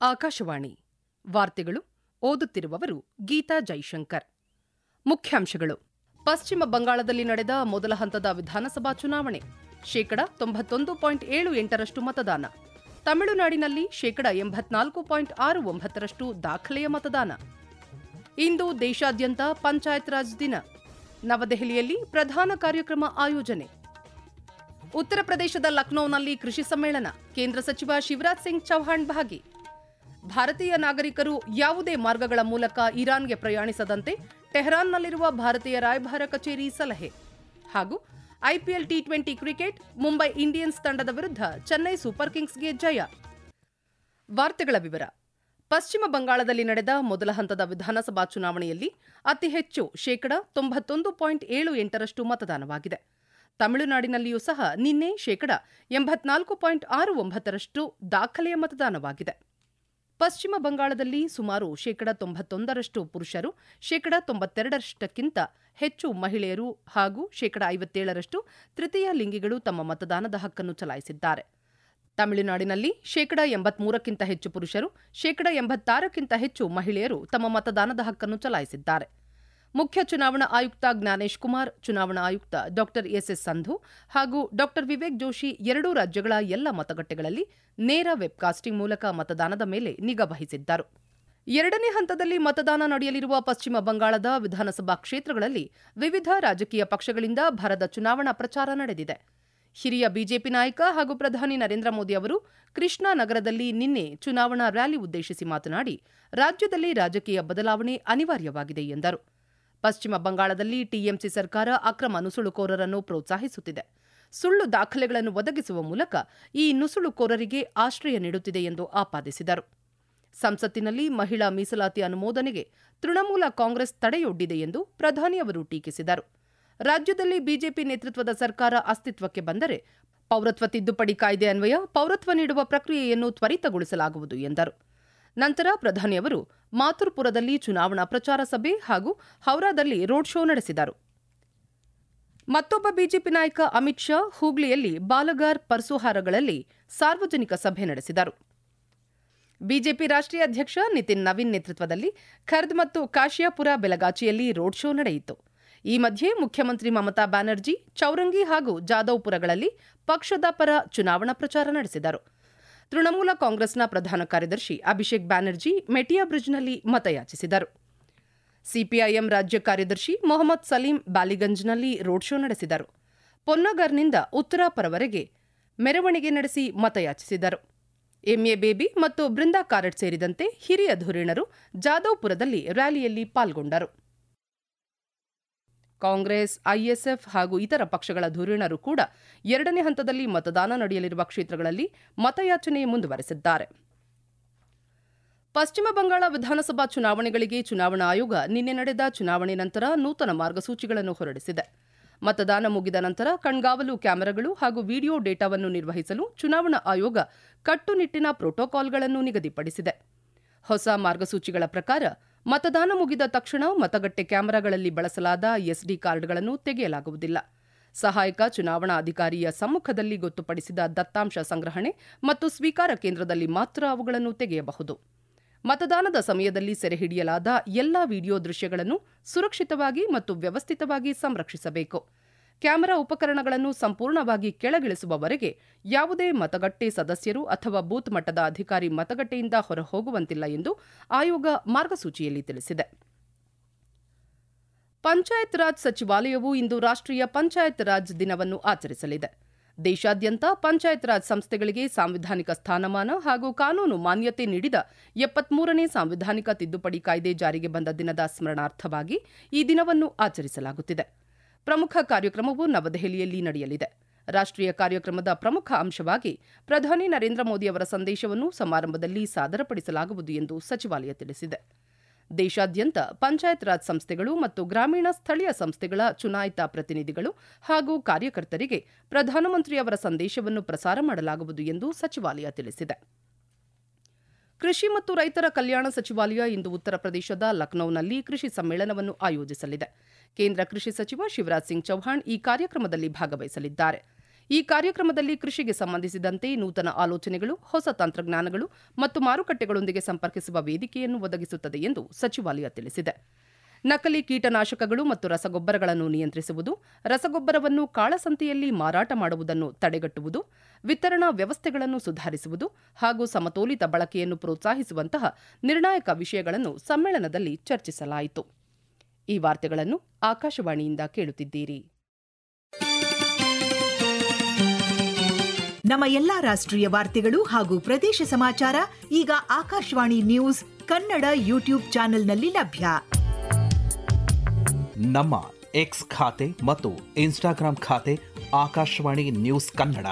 ಆಕಾಶವಾಣಿ ವಾರ್ತೆಗಳು ಓದುತ್ತಿರುವವರು ಗೀತಾ ಜೈಶಂಕರ್ ಮುಖ್ಯಾಂಶಗಳು ಪಶ್ಚಿಮ ಬಂಗಾಳದಲ್ಲಿ ನಡೆದ ಮೊದಲ ಹಂತದ ವಿಧಾನಸಭಾ ಚುನಾವಣೆ ಶೇಕಡ ತೊಂಬತ್ತೊಂದು ಪಾಯಿಂಟ್ ಏಳು ಎಂಟರಷ್ಟು ಮತದಾನ ತಮಿಳುನಾಡಿನಲ್ಲಿ ಶೇಕಡ ಎಂಬತ್ನಾಲ್ಕು ಪಾಯಿಂಟ್ ಆರು ಒಂಬತ್ತರಷ್ಟು ದಾಖಲೆಯ ಮತದಾನ ಇಂದು ದೇಶಾದ್ಯಂತ ಪಂಚಾಯತ್ ರಾಜ್ ದಿನ ನವದೆಹಲಿಯಲ್ಲಿ ಪ್ರಧಾನ ಕಾರ್ಯಕ್ರಮ ಆಯೋಜನೆ ಉತ್ತರ ಪ್ರದೇಶದ ಲಕ್ನೋನಲ್ಲಿ ಕೃಷಿ ಸಮ್ಮೇಳನ ಕೇಂದ್ರ ಸಚಿವ ಶಿವರಾಜ್ ಸಿಂಗ್ ಚೌಹಾಣ್ ಭಾಗಿ ಭಾರತೀಯ ನಾಗರಿಕರು ಯಾವುದೇ ಮಾರ್ಗಗಳ ಮೂಲಕ ಇರಾನ್ಗೆ ಪ್ರಯಾಣಿಸದಂತೆ ಟೆಹರಾನ್ನಲ್ಲಿರುವ ಭಾರತೀಯ ರಾಯಭಾರ ಕಚೇರಿ ಸಲಹೆ ಹಾಗೂ IPL T twenty cricket Mumbai Indians ತಂಡದ ವಿರುದ್ಧ ಚೆನ್ನೈ ಸೂಪರ್ ಕಿಂಗ್ಸ್ಗೆ ಜಯ ವಾರ್ತೆಗಳ ವಿವರ ಪಶ್ಚಿಮ ಬಂಗಾಳದಲ್ಲಿ ನಡೆದ ಮೊದಲ ಹಂತದ ವಿಧಾನಸಭಾ ಚುನಾವಣೆಯಲ್ಲಿ ಅತಿ ಹೆಚ್ಚು ಶೇಕಡ ತೊಂಬತ್ತೊಂದು ಪಾಯಿಂಟ್ ಏಳು ಎಂಟರಷ್ಟು ಮತದಾನವಾಗಿದೆ ತಮಿಳುನಾಡಿನಲ್ಲಿಯೂ ಸಹ ನಿನ್ನೆ ಶೇಕಡ ಎಂಬತ್ನಾಲ್ಕು ಪಾಯಿಂಟ್ ಆರು ಒಂಬತ್ತರಷ್ಟು ದಾಖಲೆಯ ಮತದಾನವಾಗಿದೆ ಪಶ್ಚಿಮ ಬಂಗಾಳದಲ್ಲಿ ಸುಮಾರು ಶೇಕಡ ತೊಂಬತ್ತೊಂದರಷ್ಟು ಪುರುಷರು ಶೇಕಡ ತೊಂಬತ್ತೆರಡರಷ್ಟಕ್ಕಿಂತ ಹೆಚ್ಚು ಮಹಿಳೆಯರು ಹಾಗೂ ಶೇಕಡ ಐವತ್ತೇಳರಷ್ಟು ತೃತೀಯ ಲಿಂಗಿಗಳು ತಮ್ಮ ಮತದಾನದ ಹಕ್ಕನ್ನು ಚಲಾಯಿಸಿದ್ದಾರೆ ತಮಿಳುನಾಡಿನಲ್ಲಿ ಶೇಕಡ ಎಂಬತ್ಮೂರಕ್ಕಿಂತ ಹೆಚ್ಚು ಪುರುಷರು ಶೇಕಡ ಎಂಬತ್ತಾರಕ್ಕಿಂತ ಹೆಚ್ಚು ಮಹಿಳೆಯರು ತಮ್ಮ ಮತದಾನದ ಹಕ್ಕನ್ನು ಚಲಾಯಿಸಿದ್ದಾರೆ ಮುಖ್ಯ ಚುನಾವಣಾ ಆಯುಕ್ತ ಜ್ಞಾನೇಶ್ ಕುಮಾರ್ ಚುನಾವಣಾ ಆಯುಕ್ತ ಡಾ ಎಸ್ಎಸ್ ಸಂಧು ಹಾಗೂ ಡಾ ವಿವೇಕ್ ಜೋಶಿ ಎರಡೂ ರಾಜ್ಯಗಳ ಎಲ್ಲ ಮತಗಟ್ಟೆಗಳಲ್ಲಿ ನೇರ ವೆಬ್ಕಾಸ್ಟಿಂಗ್ ಮೂಲಕ ಮತದಾನದ ಮೇಲೆ ನಿಗಾ ವಹಿಸಿದ್ದರು ಎರಡನೇ ಹಂತದಲ್ಲಿ ಮತದಾನ ನಡೆಯಲಿರುವ ಪಶ್ಚಿಮ ಬಂಗಾಳದ ವಿಧಾನಸಭಾ ಕ್ಷೇತ್ರಗಳಲ್ಲಿ ವಿವಿಧ ರಾಜಕೀಯ ಪಕ್ಷಗಳಿಂದ ಭರದ ಚುನಾವಣಾ ಪ್ರಚಾರ ನಡೆದಿದೆ ಹಿರಿಯ ಬಿಜೆಪಿ ನಾಯಕ ಹಾಗೂ ಪ್ರಧಾನಿ ನರೇಂದ್ರ ಮೋದಿ ಅವರು ಕೃಷ್ಣಾ ನಗರದಲ್ಲಿ ನಿನ್ನೆ ಚುನಾವಣಾ ರ್ಯಾಲಿ ಉದ್ದೇಶಿಸಿ ಮಾತನಾಡಿ ರಾಜ್ಯದಲ್ಲಿ ರಾಜಕೀಯ ಬದಲಾವಣೆ ಅನಿವಾರ್ಯವಾಗಿದೆ ಎಂದರು ಪಶ್ಚಿಮ ಬಂಗಾಳದಲ್ಲಿ ಟಿಎಂಸಿ ಸರ್ಕಾರ ಅಕ್ರಮ ನುಸುಳುಕೋರರನ್ನು ಪ್ರೋತ್ಸಾಹಿಸುತ್ತಿದೆ ಸುಳ್ಳು ದಾಖಲೆಗಳನ್ನು ಒದಗಿಸುವ ಮೂಲಕ ಈ ನುಸುಳುಕೋರರಿಗೆ ಆಶ್ರಯ ನೀಡುತ್ತಿದೆ ಎಂದು ಆಪಾದಿಸಿದರು ಸಂಸತ್ತಿನಲ್ಲಿ ಮಹಿಳಾ ಮೀಸಲಾತಿ ಅನುಮೋದನೆಗೆ ತೃಣಮೂಲ ಕಾಂಗ್ರೆಸ್ ತಡೆಯೊಡ್ಡಿದೆ ಎಂದು ಪ್ರಧಾನಿ ಅವರು ಟೀಕಿಸಿದರು ರಾಜ್ಯದಲ್ಲಿ ಬಿಜೆಪಿ ನೇತೃತ್ವದ ಸರ್ಕಾರ ಅಸ್ತಿತ್ವಕ್ಕೆ ಬಂದರೆ ಪೌರತ್ವ ತಿದ್ದುಪಡಿ ಕಾಯ್ದೆ ಅನ್ವಯ ಪೌರತ್ವ ನೀಡುವ ಪ್ರಕ್ರಿಯೆಯನ್ನು ತ್ವರಿತಗೊಳಿಸಲಾಗುವುದು ಎಂದರು ನಂತರ ಪ್ರಧಾನಿ ಅವರು ಮಾಥುರ್ಪುರದಲ್ಲಿ ಚುನಾವಣಾ ಪ್ರಚಾರ ಸಭೆ ಹಾಗೂ ಹೌರಾದಲ್ಲಿ ರೋಡ್ ಶೋ ನಡೆಸಿದರು ಮತ್ತೊಬ್ಬ ಬಿಜೆಪಿ ನಾಯಕ ಅಮಿತ್ ಶಾ ಹೂಗ್ಲಿಯಲ್ಲಿ ಬಾಲಗಾರ್ ಪರ್ಸುಹಾರಗಳಲ್ಲಿ ಸಾರ್ವಜನಿಕ ಸಭೆ ನಡೆಸಿದರು ಬಿಜೆಪಿ ರಾಷ್ಟ್ರೀಯ ಅಧ್ಯಕ್ಷ ನಿತಿನ್ ನವೀನ್ ನೇತೃತ್ವದಲ್ಲಿ ಖರ್ದ್ ಮತ್ತು ಕಾಶಿಯಾಪುರ ಬೆಲಗಾಚಿಯಲ್ಲಿ ರೋಡ್ ಶೋ ನಡೆಯಿತು ಈ ಮಧ್ಯೆ ಮುಖ್ಯಮಂತ್ರಿ ಮಮತಾ ಬ್ಯಾನರ್ಜಿ ಚೌರಂಗಿ ಹಾಗೂ ಜಾದವ್ಪುರಗಳಲ್ಲಿ ಪಕ್ಷದ ಪರ ಚುನಾವಣಾ ಪ್ರಚಾರ ನಡೆಸಿದರು ತೃಣಮೂಲ ಕಾಂಗ್ರೆಸ್ನ ಪ್ರಧಾನ ಕಾರ್ಯದರ್ಶಿ ಅಭಿಷೇಕ್ ಬ್ಯಾನರ್ಜಿ ಮೆಟಿಯಾ ಬ್ರಿಡ್ಜ್ನಲ್ಲಿ ಮತಯಾಚಿಸಿದರು ಸಿಪಿಐಎಂ ರಾಜ್ಯ ಕಾರ್ಯದರ್ಶಿ ಮೊಹಮ್ಮದ್ ಸಲೀಂ ಬಾಲಿಗಂಜ್ನಲ್ಲಿ ರೋಡ್ ಶೋ ನಡೆಸಿದರು ಪೊನ್ನಗರ್ನಿಂದ ಉತ್ತರಾಪರವರೆಗೆ ಮೆರವಣಿಗೆ ನಡೆಸಿ ಮತಯಾಚಿಸಿದರು ಎಂಎ ಬೇಬಿ ಮತ್ತು ಬೃಂದಾ ಕಾರಟ್ ಸೇರಿದಂತೆ ಹಿರಿಯ ಧುರೀಣರು ಜಾದವ್ಪುರದಲ್ಲಿ ರ್ಯಾಲಿಯಲ್ಲಿ ಪಾಲ್ಗೊಂಡರು ಕಾಂಗ್ರೆಸ್ ಐಎಸ್ಎಫ್ ಹಾಗೂ ಇತರ ಪಕ್ಷಗಳ ಧುರೀಣರು ಕೂಡ ಎರಡನೇ ಹಂತದಲ್ಲಿ ಮತದಾನ ನಡೆಯಲಿರುವ ಕ್ಷೇತ್ರಗಳಲ್ಲಿ ಮತಯಾಚನೆ ಮುಂದುವರೆಸಿದ್ದಾರೆ ಪಶ್ಚಿಮ ಬಂಗಾಳ ವಿಧಾನಸಭಾ ಚುನಾವಣೆಗಳಿಗೆ ಚುನಾವಣಾ ಆಯೋಗ ನಿನ್ನೆ ನಡೆದ ಚುನಾವಣೆ ನಂತರ ನೂತನ ಮಾರ್ಗಸೂಚಿಗಳನ್ನು ಹೊರಡಿಸಿದೆ ಮತದಾನ ಮುಗಿದ ನಂತರ ಕಣ್ಗಾವಲು ಕ್ಯಾಮೆರಾಗಳು ಹಾಗೂ ವಿಡಿಯೋ ಡೇಟಾವನ್ನು ನಿರ್ವಹಿಸಲು ಚುನಾವಣಾ ಆಯೋಗ ಕಟ್ಟುನಿಟ್ಟಿನ ಪ್ರೋಟೋಕಾಲ್ಗಳನ್ನು ನಿಗದಿಪಡಿಸಿದೆ ಹೊಸ ಮಾರ್ಗಸೂಚಿಗಳ ಪ್ರಕಾರ ಮತದಾನ ಮುಗಿದ ತಕ್ಷಣ ಮತಗಟ್ಟೆ ಕ್ಯಾಮೆರಾಗಳಲ್ಲಿ ಬಳಸಲಾದ ಎಸ್ಡಿ ಕಾರ್ಡ್ಗಳನ್ನು ತೆಗೆಯಲಾಗುವುದಿಲ್ಲ ಸಹಾಯಕ ಚುನಾವಣಾ ಅಧಿಕಾರಿಯ ಸಮ್ಮುಖದಲ್ಲಿ ಗೊತ್ತುಪಡಿಸಿದ ದತ್ತಾಂಶ ಸಂಗ್ರಹಣೆ ಮತ್ತು ಸ್ವೀಕಾರ ಕೇಂದ್ರದಲ್ಲಿ ಮಾತ್ರ ಅವುಗಳನ್ನು ತೆಗೆಯಬಹುದು ಮತದಾನದ ಸಮಯದಲ್ಲಿ ಸೆರೆಹಿಡಿಯಲಾದ ಎಲ್ಲಾ ವಿಡಿಯೋ ದೃಶ್ಯಗಳನ್ನು ಸುರಕ್ಷಿತವಾಗಿ ಮತ್ತು ವ್ಯವಸ್ಥಿತವಾಗಿ ಸಂರಕ್ಷಿಸಬೇಕು ಕ್ಯಾಮೆರಾ ಉಪಕರಣಗಳನ್ನು ಸಂಪೂರ್ಣವಾಗಿ ಕೆಳಗಿಳಿಸುವವರೆಗೆ ಯಾವುದೇ ಮತಗಟ್ಟೆ ಸದಸ್ಯರು ಅಥವಾ ಬೂತ್ ಮಟ್ಟದ ಅಧಿಕಾರಿ ಮತಗಟ್ಟೆಯಿಂದ ಹೊರಹೋಗುವಂತಿಲ್ಲ ಎಂದು ಆಯೋಗ ಮಾರ್ಗಸೂಚಿಯಲ್ಲಿ ತಿಳಿಸಿದೆ ಪಂಚಾಯತ್ ರಾಜ್ ಸಚಿವಾಲಯವು ಇಂದು ರಾಷ್ಟ್ರೀಯ ಪಂಚಾಯತ್ ರಾಜ್ ದಿನವನ್ನು ಆಚರಿಸಲಿದೆ ದೇಶಾದ್ಯಂತ ಪಂಚಾಯತ್ ರಾಜ್ ಸಂಸ್ಥೆಗಳಿಗೆ ಸಾಂವಿಧಾನಿಕ ಸ್ಥಾನಮಾನ ಹಾಗೂ ಕಾನೂನು ಮಾನ್ಯತೆ ನೀಡಿದ ಎಪ್ಪತ್ಮೂರನೇ ಸಾಂವಿಧಾನಿಕ ತಿದ್ದುಪಡಿ ಕಾಯ್ದೆ ಜಾರಿಗೆ ಬಂದ ದಿನದ ಸ್ಮರಣಾರ್ಥವಾಗಿ ಈ ದಿನವನ್ನು ಆಚರಿಸಲಾಗುತ್ತಿದೆ ಪ್ರಮುಖ ಕಾರ್ಯಕ್ರಮವು ನವದೆಹಲಿಯಲ್ಲಿ ನಡೆಯಲಿದೆ ರಾಷ್ಟ್ರೀಯ ಕಾರ್ಯಕ್ರಮದ ಪ್ರಮುಖ ಅಂಶವಾಗಿ ಪ್ರಧಾನಿ ನರೇಂದ್ರ ಮೋದಿ ಅವರ ಸಂದೇಶವನ್ನು ಸಮಾರಂಭದಲ್ಲಿ ಸಾದರಪಡಿಸಲಾಗುವುದು ಎಂದು ಸಚಿವಾಲಯ ತಿಳಿಸಿದೆ ದೇಶಾದ್ಯಂತ ಪಂಚಾಯತ್ ರಾಜ್ ಸಂಸ್ಥೆಗಳು ಮತ್ತು ಗ್ರಾಮೀಣ ಸ್ಥಳೀಯ ಸಂಸ್ಥೆಗಳ ಚುನಾಯಿತ ಪ್ರತಿನಿಧಿಗಳು ಹಾಗೂ ಕಾರ್ಯಕರ್ತರಿಗೆ ಪ್ರಧಾನಮಂತ್ರಿ ಅವರ ಸಂದೇಶವನ್ನು ಪ್ರಸಾರ ಮಾಡಲಾಗುವುದು ಎಂದು ಸಚಿವಾಲಯ ತಿಳಿಸಿದೆ ಕೃಷಿ ಮತ್ತು ರೈತರ ಕಲ್ಯಾಣ ಸಚಿವಾಲಯ ಇಂದು ಉತ್ತರ ಪ್ರದೇಶದ ಲಖನೌನಲ್ಲಿ ಕೃಷಿ ಸಮ್ಮೇಳನವನ್ನು ಆಯೋಜಿಸಲಿದೆ ಕೇಂದ್ರ ಕೃಷಿ ಸಚಿವ ಶಿವರಾಜ್ ಸಿಂಗ್ ಚೌಹಾಣ್ ಈ ಕಾರ್ಯಕ್ರಮದಲ್ಲಿ ಭಾಗವಹಿಸಲಿದ್ದಾರೆ ಈ ಕಾರ್ಯಕ್ರಮದಲ್ಲಿ ಕೃಷಿಗೆ ಸಂಬಂಧಿಸಿದಂತೆ ನೂತನ ಆಲೋಚನೆಗಳು ಹೊಸ ತಂತ್ರಜ್ಞಾನಗಳು ಮತ್ತು ಮಾರುಕಟ್ಟೆಗಳೊಂದಿಗೆ ಸಂಪರ್ಕಿಸುವ ವೇದಿಕೆಯನ್ನು ಒದಗಿಸುತ್ತದೆ ಎಂದು ಸಚಿವಾಲಯ ತಿಳಿಸಿದೆ ನಕಲಿ ಕೀಟನಾಶಕಗಳು ಮತ್ತು ರಸಗೊಬ್ಬರಗಳನ್ನು ನಿಯಂತ್ರಿಸುವುದು ರಸಗೊಬ್ಬರವನ್ನು ಕಾಳಸಂತೆಯಲ್ಲಿ ಮಾರಾಟ ಮಾಡುವುದನ್ನು ತಡೆಗಟ್ಟುವುದು ವಿತರಣಾ ವ್ಯವಸ್ಥೆಗಳನ್ನು ಸುಧಾರಿಸುವುದು ಹಾಗೂ ಸಮತೋಲಿತ ಬಳಕೆಯನ್ನು ಪ್ರೋತ್ಸಾಹಿಸುವಂತಹ ನಿರ್ಣಾಯಕ ವಿಷಯಗಳನ್ನು ಸಮ್ಮೇಳನದಲ್ಲಿ ಚರ್ಚಿಸಲಾಯಿತು ಈ ವಾರ್ತೆಗಳನ್ನು ಆಕಾಶವಾಣಿಯಿಂದ ಕೇಳುತ್ತಿದ್ದೀರಿ ನಮ್ಮ ಎಲ್ಲಾ ರಾಷ್ಟ್ರೀಯ ವಾರ್ತೆಗಳು ಹಾಗೂ ಪ್ರದೇಶ ಸಮಾಚಾರ ಈಗ ಆಕಾಶವಾಣಿ ನ್ಯೂಸ್ ಕನ್ನಡ ಯೂಟ್ಯೂಬ್ ಚಾನೆಲ್ನಲ್ಲಿ ಲಭ್ಯ ನಮ್ಮ ಎಕ್ಸ್ ಖಾತೆ ಮತ್ತು ಇನ್ಸ್ಟಾಗ್ರಾಂ ಖಾತೆ ಆಕಾಶವಾಣಿ ನ್ಯೂಸ್ ಕನ್ನಡ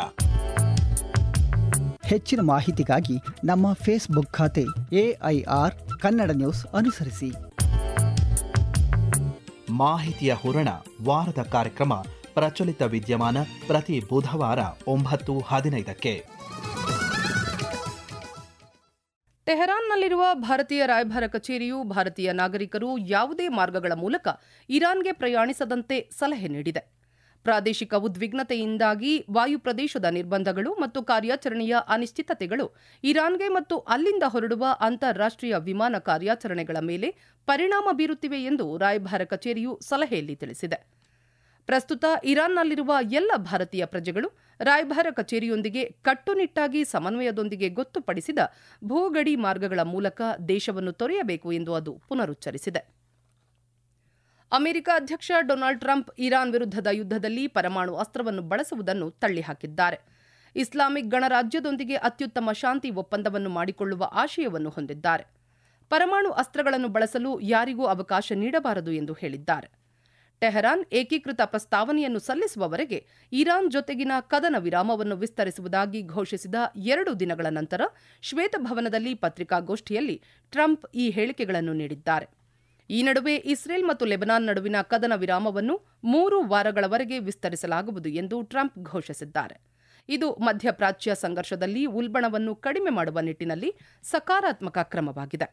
ಹೆಚ್ಚಿನ ಮಾಹಿತಿಗಾಗಿ ನಮ್ಮ ಫೇಸ್ಬುಕ್ ಖಾತೆ ಎಐಆರ್ ಕನ್ನಡ ನ್ಯೂಸ್ ಅನುಸರಿಸಿ ಮಾಹಿತಿಯ ಹೂರಣ ವಾರದ ಕಾರ್ಯಕ್ರಮ ಪ್ರಚಲಿತ ವಿದ್ಯಮಾನ ಪ್ರತಿ ಬುಧವಾರ ಒಂಬತ್ತು ಹದಿನೈದಕ್ಕೆ ಟೆಹರಾನ್ನಲ್ಲಿರುವ ಭಾರತೀಯ ರಾಯಭಾರ ಕಚೇರಿಯು ಭಾರತೀಯ ನಾಗರಿಕರು ಯಾವುದೇ ಮಾರ್ಗಗಳ ಮೂಲಕ ಇರಾನ್ಗೆ ಪ್ರಯಾಣಿಸದಂತೆ ಸಲಹೆ ನೀಡಿದೆ ಪ್ರಾದೇಶಿಕ ಉದ್ವಿಗ್ನತೆಯಿಂದಾಗಿ ವಾಯು ಪ್ರದೇಶದ ನಿರ್ಬಂಧಗಳು ಮತ್ತು ಕಾರ್ಯಾಚರಣೆಯ ಅನಿಶ್ಚಿತತೆಗಳು ಇರಾನ್ಗೆ ಮತ್ತು ಅಲ್ಲಿಂದ ಹೊರಡುವ ಅಂತಾರಾಷ್ಟೀಯ ವಿಮಾನ ಕಾರ್ಯಾಚರಣೆಗಳ ಮೇಲೆ ಪರಿಣಾಮ ಬೀರುತ್ತಿವೆ ಎಂದು ರಾಯಭಾರ ಕಚೇರಿಯು ಸಲಹೆಯಲ್ಲಿ ತಿಳಿಸಿದೆ ಪ್ರಸ್ತುತ ಇರಾನ್ನಲ್ಲಿರುವ ಎಲ್ಲ ಭಾರತೀಯ ಪ್ರಜೆಗಳು ರಾಯಭಾರ ಕಚೇರಿಯೊಂದಿಗೆ ಕಟ್ಟುನಿಟ್ಟಾಗಿ ಸಮನ್ವಯದೊಂದಿಗೆ ಗೊತ್ತುಪಡಿಸಿದ ಭೂಗಡಿ ಮಾರ್ಗಗಳ ಮೂಲಕ ದೇಶವನ್ನು ತೊರೆಯಬೇಕು ಎಂದು ಅದು ಪುನರುಚ್ಚರಿಸಿದೆ ಅಮೆರಿಕ ಅಧ್ಯಕ್ಷ ಡೊನಾಲ್ಡ್ ಟ್ರಂಪ್ ಇರಾನ್ ವಿರುದ್ಧದ ಯುದ್ಧದಲ್ಲಿ ಪರಮಾಣು ಅಸ್ತ್ರವನ್ನು ಬಳಸುವುದನ್ನು ತಳ್ಳಿಹಾಕಿದ್ದಾರೆ ಇಸ್ಲಾಮಿಕ್ ಗಣರಾಜ್ಯದೊಂದಿಗೆ ಅತ್ಯುತ್ತಮ ಶಾಂತಿ ಒಪ್ಪಂದವನ್ನು ಮಾಡಿಕೊಳ್ಳುವ ಆಶಯವನ್ನು ಹೊಂದಿದ್ದಾರೆ ಪರಮಾಣು ಅಸ್ತ್ರಗಳನ್ನು ಬಳಸಲು ಯಾರಿಗೂ ಅವಕಾಶ ನೀಡಬಾರದು ಎಂದು ಹೇಳಿದ್ದಾರೆ ಟೆಹರಾನ್ ಏಕೀಕೃತ ಪ್ರಸ್ತಾವನೆಯನ್ನು ಸಲ್ಲಿಸುವವರೆಗೆ ಇರಾನ್ ಜೊತೆಗಿನ ಕದನ ವಿರಾಮವನ್ನು ವಿಸ್ತರಿಸುವುದಾಗಿ ಘೋಷಿಸಿದ ಎರಡು ದಿನಗಳ ನಂತರ ಶ್ವೇತಭವನದಲ್ಲಿ ಪತ್ರಿಕಾಗೋಷ್ಠಿಯಲ್ಲಿ ಟ್ರಂಪ್ ಈ ಹೇಳಿಕೆಗಳನ್ನು ನೀಡಿದ್ದಾರೆ ಈ ನಡುವೆ ಇಸ್ರೇಲ್ ಮತ್ತು ಲೆಬನಾನ್ ನಡುವಿನ ಕದನ ವಿರಾಮವನ್ನು ಮೂರು ವಾರಗಳವರೆಗೆ ವಿಸ್ತರಿಸಲಾಗುವುದು ಎಂದು ಟ್ರಂಪ್ ಘೋಷಿಸಿದ್ದಾರೆ ಇದು ಮಧ್ಯಪ್ರಾಚ್ಯ ಸಂಘರ್ಷದಲ್ಲಿ ಉಲ್ಬಣವನ್ನು ಕಡಿಮೆ ಮಾಡುವ ನಿಟ್ಟಿನಲ್ಲಿ ಸಕಾರಾತ್ಮಕ ಕ್ರಮವಾಗಿದೆ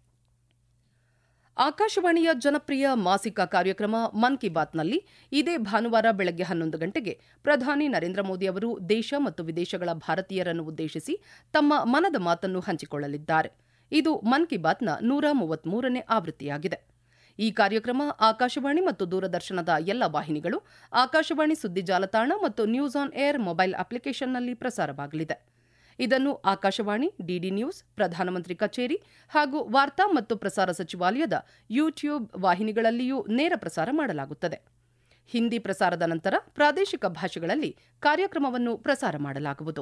ಆಕಾಶವಾಣಿಯ ಜನಪ್ರಿಯ ಮಾಸಿಕ ಕಾರ್ಯಕ್ರಮ ಮನ್ ಕಿ ಬಾತ್ನಲ್ಲಿ ಇದೇ ಭಾನುವಾರ ಬೆಳಗ್ಗೆ ಹನ್ನೊಂದು ಗಂಟೆಗೆ ಪ್ರಧಾನಿ ನರೇಂದ್ರ ಮೋದಿ ಅವರು ದೇಶ ಮತ್ತು ವಿದೇಶಗಳ ಭಾರತೀಯರನ್ನು ಉದ್ದೇಶಿಸಿ ತಮ್ಮ ಮನದ ಮಾತನ್ನು ಹಂಚಿಕೊಳ್ಳಲಿದ್ದಾರೆ ಇದು ಮನ್ ಕಿ ಬಾತ್ನ ನೂರ ಮೂವತ್ಮೂರನೇ ಆವೃತ್ತಿಯಾಗಿದೆ ಈ ಕಾರ್ಯಕ್ರಮ ಆಕಾಶವಾಣಿ ಮತ್ತು ದೂರದರ್ಶನದ ಎಲ್ಲ ವಾಹಿನಿಗಳು ಆಕಾಶವಾಣಿ ಸುದ್ದಿ ಜಾಲತಾಣ ಮತ್ತು ನ್ಯೂಸ್ ಆನ್ ಏರ್ ಮೊಬೈಲ್ ಅಪ್ಲಿಕೇಶನ್ನಲ್ಲಿ ಪ್ರಸಾರವಾಗಲಿದೆ ಇದನ್ನು ಆಕಾಶವಾಣಿ ಡಿಡಿ ನ್ಯೂಸ್ ಪ್ರಧಾನಮಂತ್ರಿ ಕಚೇರಿ ಹಾಗೂ ವಾರ್ತಾ ಮತ್ತು ಪ್ರಸಾರ ಸಚಿವಾಲಯದ ಯೂಟ್ಯೂಬ್ ವಾಹಿನಿಗಳಲ್ಲಿಯೂ ನೇರ ಪ್ರಸಾರ ಮಾಡಲಾಗುತ್ತದೆ ಹಿಂದಿ ಪ್ರಸಾರದ ನಂತರ ಪ್ರಾದೇಶಿಕ ಭಾಷೆಗಳಲ್ಲಿ ಕಾರ್ಯಕ್ರಮವನ್ನು ಪ್ರಸಾರ ಮಾಡಲಾಗುವುದು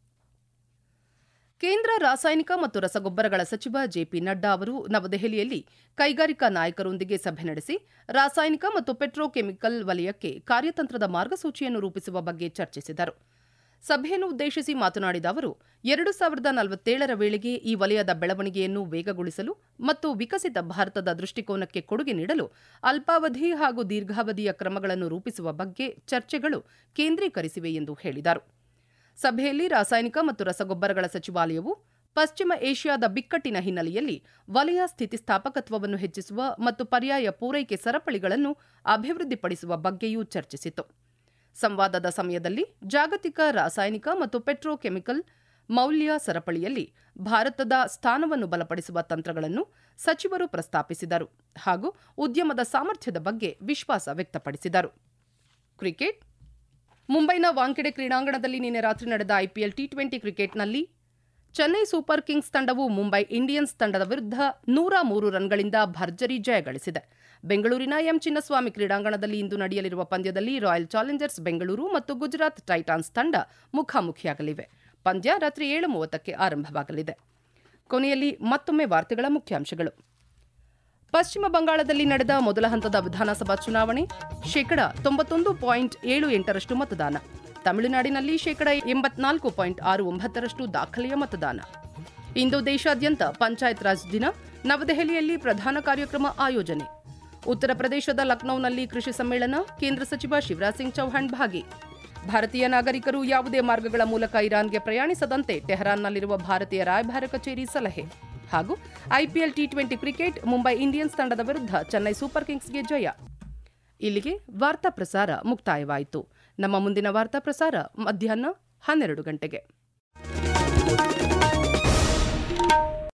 ಕೇಂದ್ರ ರಾಸಾಯನಿಕ ಮತ್ತು ರಸಗೊಬ್ಬರಗಳ ಸಚಿವ ಜೆಪಿ ನಡ್ಡಾ ಅವರು ನವದೆಹಲಿಯಲ್ಲಿ ಕೈಗಾರಿಕಾ ನಾಯಕರೊಂದಿಗೆ ಸಭೆ ನಡೆಸಿ ರಾಸಾಯನಿಕ ಮತ್ತು ಪೆಟ್ರೋಕೆಮಿಕಲ್ ವಲಯಕ್ಕೆ ಕಾರ್ಯತಂತ್ರದ ಮಾರ್ಗಸೂಚಿಯನ್ನು ರೂಪಿಸುವ ಬಗ್ಗೆ ಚರ್ಚಿಸಿದರು ಸಭೆಯನ್ನು ಉದ್ದೇಶಿಸಿ ಮಾತನಾಡಿದ ಅವರು ಎರಡು ಸಾವಿರದ ನಲವತ್ತೇಳರ ವೇಳೆಗೆ ಈ ವಲಯದ ಬೆಳವಣಿಗೆಯನ್ನು ವೇಗಗೊಳಿಸಲು ಮತ್ತು ವಿಕಸಿತ ಭಾರತದ ದೃಷ್ಟಿಕೋನಕ್ಕೆ ಕೊಡುಗೆ ನೀಡಲು ಅಲ್ಪಾವಧಿ ಹಾಗೂ ದೀರ್ಘಾವಧಿಯ ಕ್ರಮಗಳನ್ನು ರೂಪಿಸುವ ಬಗ್ಗೆ ಚರ್ಚೆಗಳು ಕೇಂದ್ರೀಕರಿಸಿವೆ ಎಂದು ಹೇಳಿದರು ಸಭೆಯಲ್ಲಿ ರಾಸಾಯನಿಕ ಮತ್ತು ರಸಗೊಬ್ಬರಗಳ ಸಚಿವಾಲಯವು ಪಶ್ಚಿಮ ಏಷ್ಯಾದ ಬಿಕ್ಕಟ್ಟಿನ ಹಿನ್ನೆಲೆಯಲ್ಲಿ ವಲಯ ಸ್ಥಿತಿಸ್ಥಾಪಕತ್ವವನ್ನು ಹೆಚ್ಚಿಸುವ ಮತ್ತು ಪರ್ಯಾಯ ಪೂರೈಕೆ ಸರಪಳಿಗಳನ್ನು ಅಭಿವೃದ್ಧಿಪಡಿಸುವ ಬಗ್ಗೆಯೂ ಚರ್ಚಿಸಿತು ಸಂವಾದದ ಸಮಯದಲ್ಲಿ ಜಾಗತಿಕ ರಾಸಾಯನಿಕ ಮತ್ತು ಪೆಟ್ರೋಕೆಮಿಕಲ್ ಮೌಲ್ಯ ಸರಪಳಿಯಲ್ಲಿ ಭಾರತದ ಸ್ಥಾನವನ್ನು ಬಲಪಡಿಸುವ ತಂತ್ರಗಳನ್ನು ಸಚಿವರು ಪ್ರಸ್ತಾಪಿಸಿದರು ಹಾಗೂ ಉದ್ಯಮದ ಸಾಮರ್ಥ್ಯದ ಬಗ್ಗೆ ವಿಶ್ವಾಸ ವ್ಯಕ್ತಪಡಿಸಿದರು ಕ್ರಿಕೆಟ್ ಮುಂಬೈನ ವಾಂಖೆಡೆ ಕ್ರೀಡಾಂಗಣದಲ್ಲಿ ನಿನ್ನೆ ರಾತ್ರಿ ನಡೆದ ಐಪಿಎಲ್ ಟಿ ಟ್ವೆಂಟಿ ಕ್ರಿಕೆಟ್ನಲ್ಲಿ ಚೆನ್ನೈ ಸೂಪರ್ ಕಿಂಗ್ಸ್ ತಂಡವು ಮುಂಬೈ ಇಂಡಿಯನ್ಸ್ ತಂಡದ ವಿರುದ್ಧ ನೂರ ಮೂರು ರನ್ಗಳಿಂದ ಭರ್ಜರಿ ಜಯ ಗಳಿಸಿದೆ ಬೆಂಗಳೂರಿನ ಎಂ ಚಿನ್ನಸ್ವಾಮಿ ಕ್ರೀಡಾಂಗಣದಲ್ಲಿ ಇಂದು ನಡೆಯಲಿರುವ ಪಂದ್ಯದಲ್ಲಿ ರಾಯಲ್ ಚಾಲೆಂಜರ್ಸ್ ಬೆಂಗಳೂರು ಮತ್ತು ಗುಜರಾತ್ ಟೈಟಾನ್ಸ್ ತಂಡ ಮುಖಾಮುಖಿಯಾಗಲಿವೆ ಪಂದ್ಯ ರಾತ್ರಿ ಏಳು ಮೂವತ್ತಕ್ಕೆ ಆರಂಭವಾಗಲಿದೆ ಕೊನೆಯಲ್ಲಿ ಮತ್ತೊಮ್ಮೆ ವಾರ್ತೆಗಳ ಮುಖ್ಯಾಂಶಗಳು ಪಶ್ಚಿಮ ಬಂಗಾಳದಲ್ಲಿ ನಡೆದ ಮೊದಲ ಹಂತದ ವಿಧಾನಸಭಾ ಚುನಾವಣೆ ಶೇಕಡ ತೊಂಬತ್ತೊಂದು ಪಾಯಿಂಟ್ ಏಳು ಎಂಟರಷ್ಟು ಮತದಾನ ತಮಿಳುನಾಡಿನಲ್ಲಿ ಶೇಕಡ ಎಂಬತ್ನಾಲ್ಕು ಪಾಯಿಂಟ್ ಆರು ಒಂಬತ್ತರಷ್ಟು ದಾಖಲೆಯ ಮತದಾನ ಇಂದು ದೇಶಾದ್ಯಂತ ಪಂಚಾಯತ್ ರಾಜ್ ದಿನ ನವದೆಹಲಿಯಲ್ಲಿ ಪ್ರಧಾನ ಕಾರ್ಯಕ್ರಮ ಆಯೋಜನೆ ಉತ್ತರ ಪ್ರದೇಶದ ಲಕ್ನೌನಲ್ಲಿ ಕೃಷಿ ಸಮ್ಮೇಳನ ಕೇಂದ್ರ ಸಚಿವ ಶಿವರಾಜ್ ಸಿಂಗ್ ಚೌಹಾಣ್ ಭಾಗಿ ಭಾರತೀಯ ನಾಗರಿಕರು ಯಾವುದೇ ಮಾರ್ಗಗಳ ಮೂಲಕ ಇರಾನ್ಗೆ ಪ್ರಯಾಣಿಸದಂತೆ ಟೆಹರಾನ್ನಲ್ಲಿರುವ ಭಾರತೀಯ ರಾಯಭಾರ ಕಚೇರಿ ಸಲಹೆ ಹಾಗೂ IPL T twenty cricket Mumbai Indians ತಂಡದ ವಿರುದ್ಧ ಚೆನ್ನೈ ಸೂಪರ್ ಕಿಂಗ್ಸ್ಗೆ ಜಯ ಇಲ್ಲಿಗೆ ವಾರ್ತಾ ಪ್ರಸಾರ ಮುಕ್ತಾಯವಾಯಿತು ನಮ್ಮ ಮುಂದಿನ ವಾರ್ತಾ ಪ್ರಸಾರ ಮಧ್ಯಾಹ್ನ ಹನ್ನೆರಡು ಗಂಟೆಗೆ